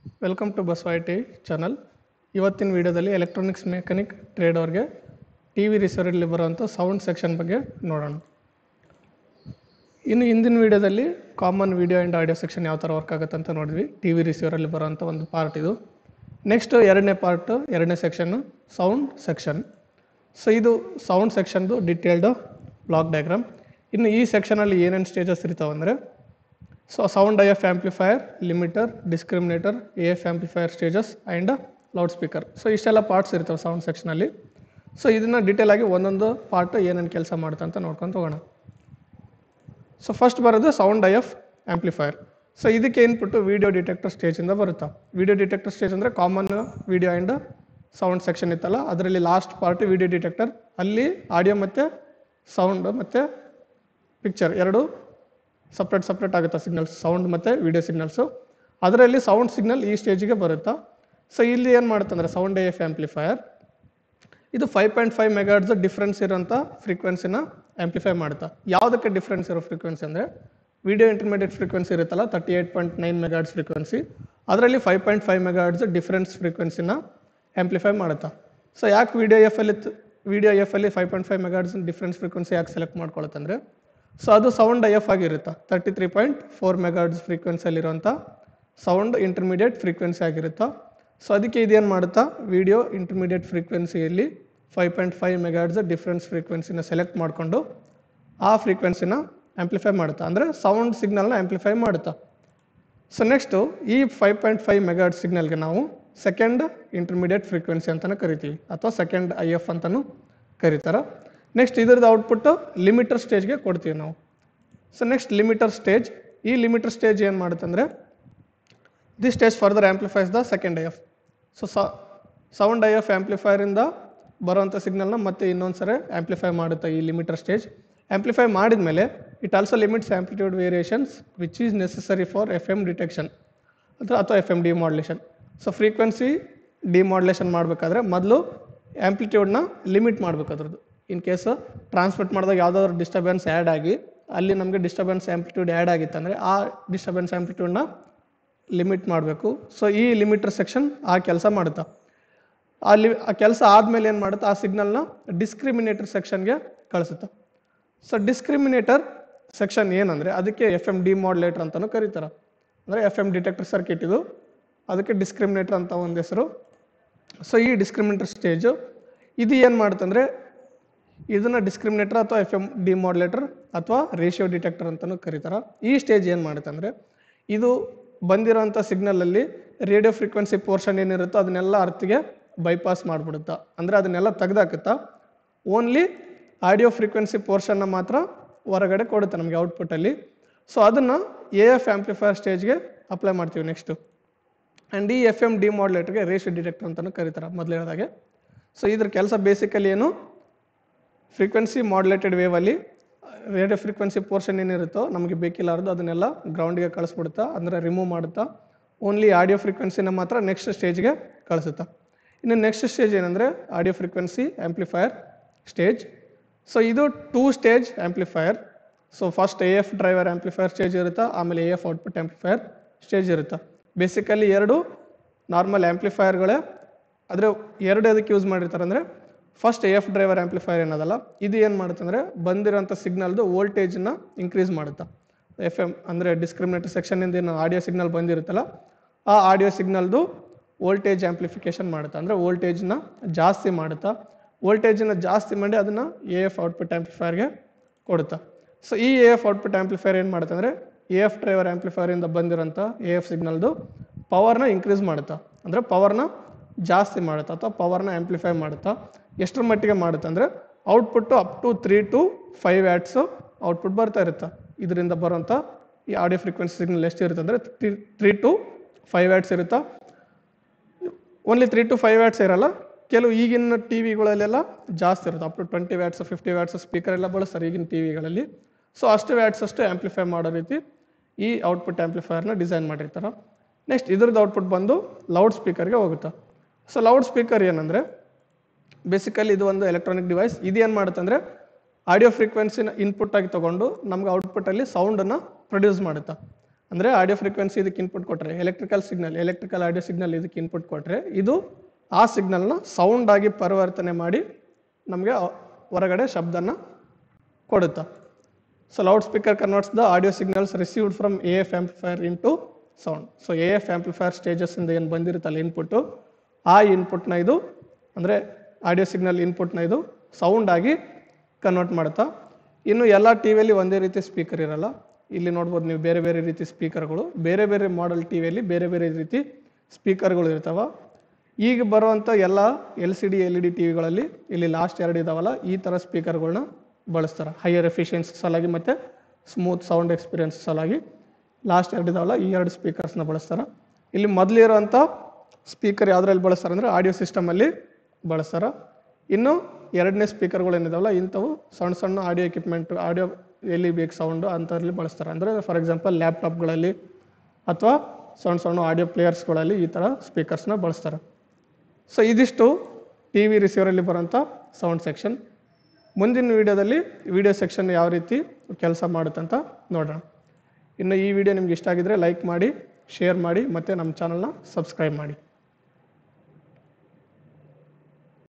welcome to bus I T channel ಇವತ್ತಿನ ವಿಡಿಯೋದಲ್ಲಿ electronics mechanic trade ಅವ್ರಿಗೆ ಟಿ ವಿ ರಿಸೀವರಲ್ಲಿ ಬರುವಂಥ ಸೌಂಡ್ ಸೆಕ್ಷನ್ ಬಗ್ಗೆ ನೋಡೋಣ ಇನ್ನು ಹಿಂದಿನ ವಿಡಿಯೋದಲ್ಲಿ common video and audio section ಯಾವ ಥರ ವರ್ಕ್ ಆಗುತ್ತೆ ಅಂತ ನೋಡಿದ್ವಿ ಟಿ ವಿ ರಿಸೀವರಲ್ಲಿ ಬರುವಂಥ ಒಂದು ಪಾರ್ಟ್ ಇದು ನೆಕ್ಸ್ಟ್ ಎರಡನೇ ಪಾರ್ಟ್ ಎರಡನೇ ಸೆಕ್ಷನ್ನು ಸೌಂಡ್ ಸೆಕ್ಷನ್ ಸೊ ಇದು ಸೌಂಡ್ ಸೆಕ್ಷನ್ದು ಡಿಟೇಲ್ಡ್ ಬ್ಲಾಕ್ ಡಯಾಗ್ರಾಮ್ ಇನ್ನು ಈ ಸೆಕ್ಷನಲ್ಲಿ ಏನೇನು ಸ್ಟೇಜಸ್ ಇರ್ತಾವೆ ಅಂದರೆ so sound I F amplifier limiter discriminator A F amplifier stages and loudspeaker so ಇಷ್ಟೆಲ್ಲ ಪಾರ್ಟ್ಸ್ ಇರ್ತವೆ ಸೌಂಡ್ ಸೆಕ್ಷನಲ್ಲಿ ಸೊ ಇದನ್ನು ಡೀಟೇಲ್ ಆಗಿ ಒಂದೊಂದು ಪಾರ್ಟ್ ಏನೇನು ಕೆಲಸ ಮಾಡುತ್ತೆ ಅಂತ ನೋಡ್ಕೊಂಡು ಹೋಗೋಣ ಸೊ ಫಸ್ಟ್ ಬರೋದು sound I F amplifier so ಇದಕ್ಕೆ ಇನ್ಪುಟ್ಟು ವಿಡಿಯೋ ಡಿಟೆಕ್ಟರ್ ಸ್ಟೇಜಿಂದ ಬರುತ್ತಾ ವಿಡಿಯೋ ಡಿಟೆಕ್ಟರ್ ಸ್ಟೇಜ್ ಅಂದರೆ common video and sound section ಇತ್ತಲ್ಲ ಅದರಲ್ಲಿ ಲಾಸ್ಟ್ ಪಾರ್ಟ್ ವಿಡಿಯೋ ಡಿಟೆಕ್ಟರ್ ಅಲ್ಲಿ ಆಡಿಯೋ ಮತ್ತು ಸೌಂಡ್ ಮತ್ತು ಪಿಕ್ಚರ್ ಎರಡು ಸಪ್ರೇಟ್ ಸಪ್ರೇಟ್ ಆಗುತ್ತೆ ಸಿಗ್ನಲ್ಸ್ ಸೌಂಡ್ ಮತ್ತು ವಿಡಿಯೋ ಸಿಗ್ನಲ್ಸು ಅದರಲ್ಲಿ ಸೌಂಡ್ ಸಿಗ್ನಲ್ ಈ ಸ್ಟೇಜಿಗೆ ಬರುತ್ತಾ ಸೊ ಇಲ್ಲಿ ಏನು ಮಾಡುತ್ತಂದ್ರೆ ಸೌಂಡ್ ಎ ಎಫ್ ಆಂಪ್ಲಿಫೈಯರ್ ಇದು five point five megahertz difference ಇರೋಂಥ ಫ್ರೀಕ್ವೆನ್ಸಿನ ಆಂಪ್ಲಿಫೈ ಮಾಡುತ್ತಾ ಯಾವುದಕ್ಕೆ ಡಿಫ್ರೆನ್ಸ್ ಇರೋ ಫ್ರೀಕ್ವೆನ್ಸಿ ಅಂದರೆ ವಿಡಿಯೋ ಇಂಟರ್ಮೀಡಿಯೇಟ್ ಫ್ರೀಕ್ವೆನ್ಸಿ ಇರುತ್ತಲ್ಲ thirty eight point nine megahertz frequency ಅದರಲ್ಲಿ five point five megahertz difference ಫ್ರೀಕ್ವೆನ್ಸಿನ ಆಂಪ್ಲಿಫೈ ಮಾಡುತ್ತಾ ಸೊ ಯಾಕೆ ವಿಡಿಯೋ ಎಫ್ ಅಲ್ಲಿ ವಿಡಿಯೋ ಎಫ್ ಅಲ್ಲಿ five point five megahertz difference frequency ಯಾಕೆ ಸೆಲೆಕ್ಟ್ ಮಾಡ್ಕೊಳುತ್ತಂದ್ರೆ ಸೊ ಅದು ಸೌಂಡ್ ಐ ಎಫ್ ಆಗಿರುತ್ತೆ thirty three point four megahertz ಫ್ರೀಕ್ವೆನ್ಸಿಯಲ್ಲಿರುವಂಥ ಸೌಂಡ್ ಇಂಟರ್ಮೀಡಿಯೇಟ್ ಫ್ರೀಕ್ವೆನ್ಸಿ ಆಗಿರುತ್ತಾ ಸೊ ಅದಕ್ಕೆ ಇದೇನು ಮಾಡುತ್ತಾ ವಿಡಿಯೋ ಇಂಟರ್ಮೀಡಿಯೇಟ್ ಫ್ರೀಕ್ವೆನ್ಸಿಯಲ್ಲಿ five point five megahertz difference ಫ್ರೀಕ್ವೆನ್ಸಿನ ಸೆಲೆಕ್ಟ್ ಮಾಡಿಕೊಂಡು ಆ ಫ್ರೀಕ್ವೆನ್ಸಿನ ಆಂಪ್ಲಿಫೈ ಮಾಡುತ್ತಾ ಅಂದರೆ ಸೌಂಡ್ ಸಿಗ್ನಲ್ನ ಆಂಪ್ಲಿಫೈ ಮಾಡುತ್ತಾ ಸೊ ನೆಕ್ಸ್ಟು ಈ ಫೈವ್ ಪಾಯಿಂಟ್ ಫೈವ್ ಮೆಗಾಡ್ ಸಿಗ್ನಲ್ಗೆ ನಾವು ಸೆಕೆಂಡ್ ಇಂಟರ್ಮೀಡಿಯೇಟ್ ಫ್ರೀಕ್ವೆನ್ಸಿ ಅಂತಲೂ ಕರಿತೀವಿ ಅಥವಾ ಸೆಕೆಂಡ್ ಐ ಎಫ್ ಅಂತಲೂ ಕರೀತಾರೆ ನೆಕ್ಸ್ಟ್ ಇದ್ರದ್ದು ಔಟ್ಪುಟ್ಟು ಲಿಮಿಟರ್ ಸ್ಟೇಜ್ಗೆ ಕೊಡ್ತೀವಿ ನಾವು ಸೊ ನೆಕ್ಸ್ಟ್ ಲಿಮಿಟರ್ ಸ್ಟೇಜ್ ಈ ಲಿಮಿಟರ್ ಸ್ಟೇಜ್ ಏನು ಮಾಡುತ್ತಂದರೆ the stage further amplifies the second I F so sound I F ಆಂಪ್ಲಿಫೈರಿಂದ ಬರುವಂಥ ಸಿಗ್ನಲ್ನ ಮತ್ತೆ ಇನ್ನೊಂದು ಸರಿ ಆಂಪ್ಲಿಫೈ ಮಾಡುತ್ತೆ ಈ ಲಿಮಿಟರ್ ಸ್ಟೇಜ್ ಆಂಪ್ಲಿಫೈ ಮಾಡಿದ ಮೇಲೆ it also limits amplitude variations which is necessary for F M detection ಅಥವಾ ಅಥವಾ F M demodulation so frequency demodulation ಮಾಡಬೇಕಾದ್ರೆ ಮೊದಲು ಆಂಪ್ಲಿಟ್ಯೂಡ್ನ ಲಿಮಿಟ್ ಮಾಡಬೇಕು ಅದ್ರದ್ದು ಇನ್ ಕೇಸ್ ಟ್ರಾನ್ಸ್ಮಿಟ್ ಮಾಡಿದಾಗ ಯಾವುದಾದ್ರು ಡಿಸ್ಟರ್ಬೆನ್ಸ್ ಆ್ಯಡ್ ಆಗಿ ಅಲ್ಲಿ ನಮಗೆ ಡಿಸ್ಟರ್ಬೆನ್ಸ್ ಆಂಪ್ಲಿಟ್ಯೂಡ್ ಆ್ಯಡ್ ಆಗಿತ್ತಂದರೆ ಆ ಡಿಸ್ಟರ್ಬೆನ್ಸ್ ಆಂಪ್ಲಿಟ್ಯೂಡ್ನ ಲಿಮಿಟ್ ಮಾಡಬೇಕು ಸೊ ಈ ಲಿಮಿಟರ್ ಸೆಕ್ಷನ್ ಆ ಕೆಲಸ ಮಾಡುತ್ತಾ ಆ ಲಿ ಆ ಕೆಲಸ ಆದಮೇಲೆ ಏನು ಮಾಡುತ್ತೆ ಆ ಸಿಗ್ನಲ್ನ ಡಿಸ್ಕ್ರಿಮಿನೇಟರ್ ಸೆಕ್ಷನ್ಗೆ ಕಳಿಸುತ್ತೆ ಸೊ ಡಿಸ್ಕ್ರಿಮಿನೇಟರ್ ಸೆಕ್ಷನ್ ಏನಂದರೆ ಅದಕ್ಕೆ ಎಫ್ ಎಮ್ ಡಿಮಾಡ್ಯುಲೇಟರ್ ಅಂತಲೂ ಕರೀತಾರೆ ಅಂದರೆ ಎಫ್ ಎಮ್ ಡಿಟೆಕ್ಟರ್ ಸರ್ಕಿಟ್ ಇದು ಅದಕ್ಕೆ ಡಿಸ್ಕ್ರಿಮಿನೇಟರ್ ಅಂತ ಒಂದು ಹೆಸರು ಸೊ ಈ ಡಿಸ್ಕ್ರಿಮಿನೇಟರ್ ಸ್ಟೇಜು ಇದು ಏನು ಮಾಡುತ್ತಂದರೆ ಇದನ್ನು ಡಿಸ್ಕ್ರಿಮಿನೇಟರ್ ಅಥವಾ ಎಫ್ ಎಮ್ ಡಿಮಾಡ್ಯುಲೇಟರ್ ಅಥವಾ ರೇಷಿಯೋ ಡಿಟೆಕ್ಟರ್ ಅಂತಲೂ ಕರೀತಾರೆ ಈ ಸ್ಟೇಜ್ ಏನು ಮಾಡುತ್ತೆ ಅಂದರೆ ಇದು ಬಂದಿರೋಂಥ ಸಿಗ್ನಲಲ್ಲಿ ರೇಡಿಯೋ ಫ್ರೀಕ್ವೆನ್ಸಿ ಪೋರ್ಷನ್ ಏನಿರುತ್ತೋ ಅದನ್ನೆಲ್ಲ ಅರ್ಥಿಗೆ ಬೈಪಾಸ್ ಮಾಡಿಬಿಡುತ್ತಾ ಅಂದರೆ ಅದನ್ನೆಲ್ಲ ತೆಗೆದಾಕುತ್ತಾ ಓನ್ಲಿ ಆಡಿಯೋ ಫ್ರೀಕ್ವೆನ್ಸಿ ಪೋರ್ಷನ್ನ ಮಾತ್ರ ಹೊರಗಡೆ ಕೊಡುತ್ತೆ ನಮಗೆ ಔಟ್ಪುಟ್ಟಲ್ಲಿ ಸೊ ಅದನ್ನು ಎ ಎಫ್ ಆಂಪ್ಲಿಫೈಯರ್ ಸ್ಟೇಜ್ಗೆ ಅಪ್ಲೈ ಮಾಡ್ತೀವಿ ನೆಕ್ಸ್ಟು ಆ್ಯಂಡ್ ಈ ಎಫ್ ಎಮ್ ಡಿಮಾಡ್ಯುಲೇಟರ್ಗೆ ರೇಷಿಯೋ ಡಿಟೆಕ್ಟರ್ ಅಂತಲೂ ಕರೀತಾರೆ ಮೊದಲು ಹೇಳಿದಾಗೆ ಸೊ ಇದ್ರ ಕೆಲಸ ಬೇಸಿಕಲಿ ಏನು ಫ್ರೀಕ್ವೆನ್ಸಿ ಮಾಡ್ಯುಲೇಟೆಡ್ ವೇವಲ್ಲಿ ರೇಡಿಯೋ ಫ್ರೀಕ್ವೆನ್ಸಿ ಪೋರ್ಷನ್ ಏನಿರುತ್ತೋ ನಮಗೆ ಬೇಕಿಲ್ಲಾರ್ದು ಅದನ್ನೆಲ್ಲ ಗ್ರೌಂಡ್ಗೆ ಕಳಿಸ್ಬಿಡುತ್ತಾ ಅಂದರೆ ರಿಮೂವ್ ಮಾಡುತ್ತಾ ಓನ್ಲಿ ಆಡಿಯೋ ಫ್ರೀಕ್ವೆನ್ಸಿನ ಮಾತ್ರ ನೆಕ್ಸ್ಟ್ ಸ್ಟೇಜ್ಗೆ ಕಳಿಸುತ್ತಾ ಇನ್ನು ನೆಕ್ಸ್ಟ್ ಸ್ಟೇಜ್ ಏನಂದರೆ audio frequency amplifier stage so ಇದು two stage amplifier so first A F driver amplifier stage ಇರುತ್ತಾ ಆಮೇಲೆ A F output amplifier stage ಇರುತ್ತಾ ಬೇಸಿಕಲಿ ಎರಡು ನಾರ್ಮಲ್ ಆಂಪ್ಲಿಫೈಯರ್ಗಳೇ ಆದರೆ ಎರಡು ಅದಕ್ಕೆ ಯೂಸ್ ಮಾಡಿರ್ತಾರೆ ಅಂದರೆ first A F driver amplifier ಏನದಲ್ಲ ಇದು ಏನು ಮಾಡುತ್ತೆ ಅಂದರೆ ಬಂದಿರೋಂಥ ಸಿಗ್ನಲ್ದು ವೋಲ್ಟೇಜನ್ನ ಇನ್ಕ್ರೀಸ್ ಮಾಡುತ್ತಾ ಎಫ್ ಎಮ್ ಅಂದರೆ ಡಿಸ್ಕ್ರಿಮಿನೇಟರ್ ಸೆಕ್ಷನಿಂದ ಏನು ಆಡಿಯೋ ಸಿಗ್ನಲ್ ಬಂದಿರುತ್ತಲ್ಲ ಆ ಆಡಿಯೋ ಸಿಗ್ನಲ್ದು ವೋಲ್ಟೇಜ್ ಆಂಪ್ಲಿಫಿಕೇಶನ್ ಮಾಡುತ್ತಾ ಅಂದರೆ ವೋಲ್ಟೇಜ್ನ ಜಾಸ್ತಿ ಮಾಡುತ್ತಾ ವೋಲ್ಟೇಜನ್ನ ಜಾಸ್ತಿ ಮಾಡಿ ಅದನ್ನು ಎ ಎಫ್ ಔಟ್ಪುಟ್ ಆಂಪ್ಲಿಫೈರ್ಗೆ ಕೊಡುತ್ತಾ ಸೊ ಈ ಎ ಎಫ್ ಔಟ್ಪುಟ್ ಆಂಪ್ಲಿಫೈರ್ ಏನು ಮಾಡುತ್ತೆ ಅಂದರೆ ಎ ಎಫ್ ಡ್ರೈವರ್ ಆಂಪ್ಲಿಫೈರಿಂದ ಬಂದಿರೋಂಥ ಎ ಎಫ್ ಸಿಗ್ನಲ್ದು ಪವರ್ನ ಇನ್ಕ್ರೀಸ್ ಮಾಡುತ್ತಾ ಅಂದರೆ ಪವರ್ನ ಜಾಸ್ತಿ ಮಾಡುತ್ತಾ ಅಥವಾ ಪವರ್ನ ಆಂಪ್ಲಿಫೈ ಮಾಡುತ್ತಾ ಎಷ್ಟರ ಮಟ್ಟಿಗೆ ಮಾಡುತ್ತೆ ಅಂದರೆ output up to three to five watts output ಬರ್ತಾ ಇರುತ್ತೆ ಇದರಿಂದ ಬರುವಂಥ ಈ ಆಡಿಯೋ ಫ್ರೀಕ್ವೆನ್ಸಿ ಸಿಗ್ನಲ್ ಎಷ್ಟು ಇರುತ್ತೆ ಅಂದರೆ ತ್ರೀ ಟು ಫೈವ್ ವ್ಯಾಟ್ಸ್ ಇರುತ್ತಾ only three to five watts ಇರಲ್ಲ ಕೆಲವು ಈಗಿನ ಟಿ ವಿಗಳಲ್ಲೆಲ್ಲ ಜಾಸ್ತಿ ಇರುತ್ತೆ up to twenty watts fifty watts speaker ಎಲ್ಲ ಬಳಸ್ತಾರೆ ಈಗಿನ ಟಿ ವಿಗಳಲ್ಲಿ ಸೊ ಅಷ್ಟು ವ್ಯಾಟ್ಸ್ ಅಷ್ಟು ಆಂಪ್ಲಿಫೈ ಮಾಡೋ ರೀತಿ ಈ ಔಟ್ಪುಟ್ ಆಂಪ್ಲಿಫೈಯರ್ನ ಡಿಸೈನ್ ಮಾಡಿರ್ತಾರೆ ನೆಕ್ಸ್ಟ್ ಇದ್ರದ್ದು ಔಟ್ಪುಟ್ ಬಂದು ಲೌಡ್ ಸ್ಪೀಕರ್ಗೆ ಹೋಗುತ್ತೆ ಸೊ ಲೌಡ್ ಸ್ಪೀಕರ್ ಏನಂದರೆ ಬೇಸಿಕಲಿ ಇದು ಒಂದು ಎಲೆಕ್ಟ್ರಾನಿಕ್ ಡಿವೈಸ್ ಇದು ಏನು ಮಾಡುತ್ತೆ ಅಂದರೆ ಆಡಿಯೋ ಫ್ರೀಕ್ವೆನ್ಸಿನ ಇನ್ಪುಟ್ ಆಗಿ ತಗೊಂಡು ನಮ್ಗೆ ಔಟ್ಪುಟ್ಟಲ್ಲಿ ಸೌಂಡನ್ನು ಪ್ರೊಡ್ಯೂಸ್ ಮಾಡುತ್ತೆ ಅಂದರೆ ಆಡಿಯೋ ಫ್ರೀಕ್ವೆನ್ಸಿ ಇದಕ್ಕೆ ಇನ್ಪುಟ್ ಕೊಟ್ಟರೆ electrical signal electrical audio signal ಇದಕ್ಕೆ ಇನ್ಪುಟ್ ಕೊಟ್ಟರೆ ಇದು ಆ ಸಿಗ್ನಲ್ನ ಸೌಂಡ್ ಆಗಿ ಪರಿವರ್ತನೆ ಮಾಡಿ ನಮಗೆ ಹೊರಗಡೆ ಶಬ್ದನ ಕೊಡುತ್ತೆ so loudspeaker converts the audio signals received from A F amplifier into sound so A F amplifier stages ಇಂದ ಏನು ಬಂದಿರುತ್ತಲ್ಲ ಇನ್ಪುಟ್ಟು ಆ ಇನ್ಪುಟ್ನ ಇದು ಅಂದರೆ ಆಡಿಯೋ ಸಿಗ್ನಲ್ ಇನ್ಪುಟ್ನ ಇದು ಸೌಂಡ್ ಆಗಿ ಕನ್ವರ್ಟ್ ಮಾಡುತ್ತಾ ಇನ್ನು ಎಲ್ಲ ಟಿ ವಿಯಲ್ಲಿ ಒಂದೇ ರೀತಿ ಸ್ಪೀಕರ್ ಇರಲ್ಲ ಇಲ್ಲಿ ನೋಡ್ಬೋದು ನೀವು ಬೇರೆ ಬೇರೆ ರೀತಿ ಸ್ಪೀಕರ್ಗಳು ಬೇರೆ ಬೇರೆ ಮಾಡೆಲ್ ಟಿ ವಿಯಲ್ಲಿ ಬೇರೆ ಬೇರೆ ರೀತಿ ಸ್ಪೀಕರ್ಗಳು ಇರ್ತಾವ ಈಗ ಬರುವಂಥ ಎಲ್ಲ L C D L E D T ವಿಗಳಲ್ಲಿ ಇಲ್ಲಿ ಲಾಸ್ಟ್ ಎರಡು ಇದಾವಲ್ಲ ಈ ಥರ ಸ್ಪೀಕರ್ಗಳನ್ನ ಬಳಸ್ತಾರೆ ಹೈಯರ್ ಎಫಿಷಿಯನ್ಸಿ ಸಲುವಾಗಿ ಮತ್ತು ಸ್ಮೂತ್ ಸೌಂಡ್ ಎಕ್ಸ್ಪೀರಿಯನ್ಸ್ ಸಲುವಾಗಿ ಲಾಸ್ಟ್ ಎರಡು ಇದಾವಲ್ಲ ಈ ಎರಡು ಸ್ಪೀಕರ್ಸ್ನ ಬಳಸ್ತಾರೆ ಇಲ್ಲಿ ಮೊದಲಿರುವಂಥ ಸ್ಪೀಕರ್ ಯಾವುದ್ರಲ್ಲಿ ಬಳಸ್ತಾರೆ ಅಂದರೆ ಆಡಿಯೋ ಸಿಸ್ಟಮಲ್ಲಿ ಬಳಸ್ತಾರೆ ಇನ್ನು ಎರಡನೇ ಸ್ಪೀಕರ್ಗಳು ಏನಿದಾವಲ್ಲ ಇಂಥವು ಸಣ್ಣ ಸಣ್ಣ ಆಡಿಯೋ ಎಕ್ವಿಪ್ಮೆಂಟ್ ಆಡಿಯೋ ಎಲ್ಲಿ ಬೇಕು ಸೌಂಡು ಅಂಥದ್ರಲ್ಲಿ ಬಳಸ್ತಾರೆ ಅಂದರೆ ಫಾರ್ ಎಕ್ಸಾಂಪಲ್ ಲ್ಯಾಪ್ಟಾಪ್ಗಳಲ್ಲಿ ಅಥವಾ ಸಣ್ಣ ಸಣ್ಣ ಆಡಿಯೋ ಪ್ಲೇಯರ್ಸ್ಗಳಲ್ಲಿ ಈ ಥರ ಸ್ಪೀಕರ್ಸ್ನ ಬಳಸ್ತಾರೆ ಸೊ ಇದಿಷ್ಟು ಟಿ ವಿ ರಿಸೀವರಲ್ಲಿ ಬರೋಂಥ ಸೌಂಡ್ ಸೆಕ್ಷನ್ ಮುಂದಿನ ವಿಡಿಯೋದಲ್ಲಿ ವಿಡಿಯೋ ಸೆಕ್ಷನ್ ಯಾವ ರೀತಿ ಕೆಲಸ ಮಾಡುತ್ತಂತ ನೋಡೋಣ ಇನ್ನು ಈ ವಿಡಿಯೋ ನಿಮ್ಗೆ ಇಷ್ಟ ಆಗಿದ್ರೆ ಲೈಕ್ ಮಾಡಿ ಶೇರ್ ಮಾಡಿ ಮತ್ತು ನಮ್ಮ ಚಾನಲ್ನ ಸಬ್ಸ್ಕ್ರೈಬ್ ಮಾಡಿ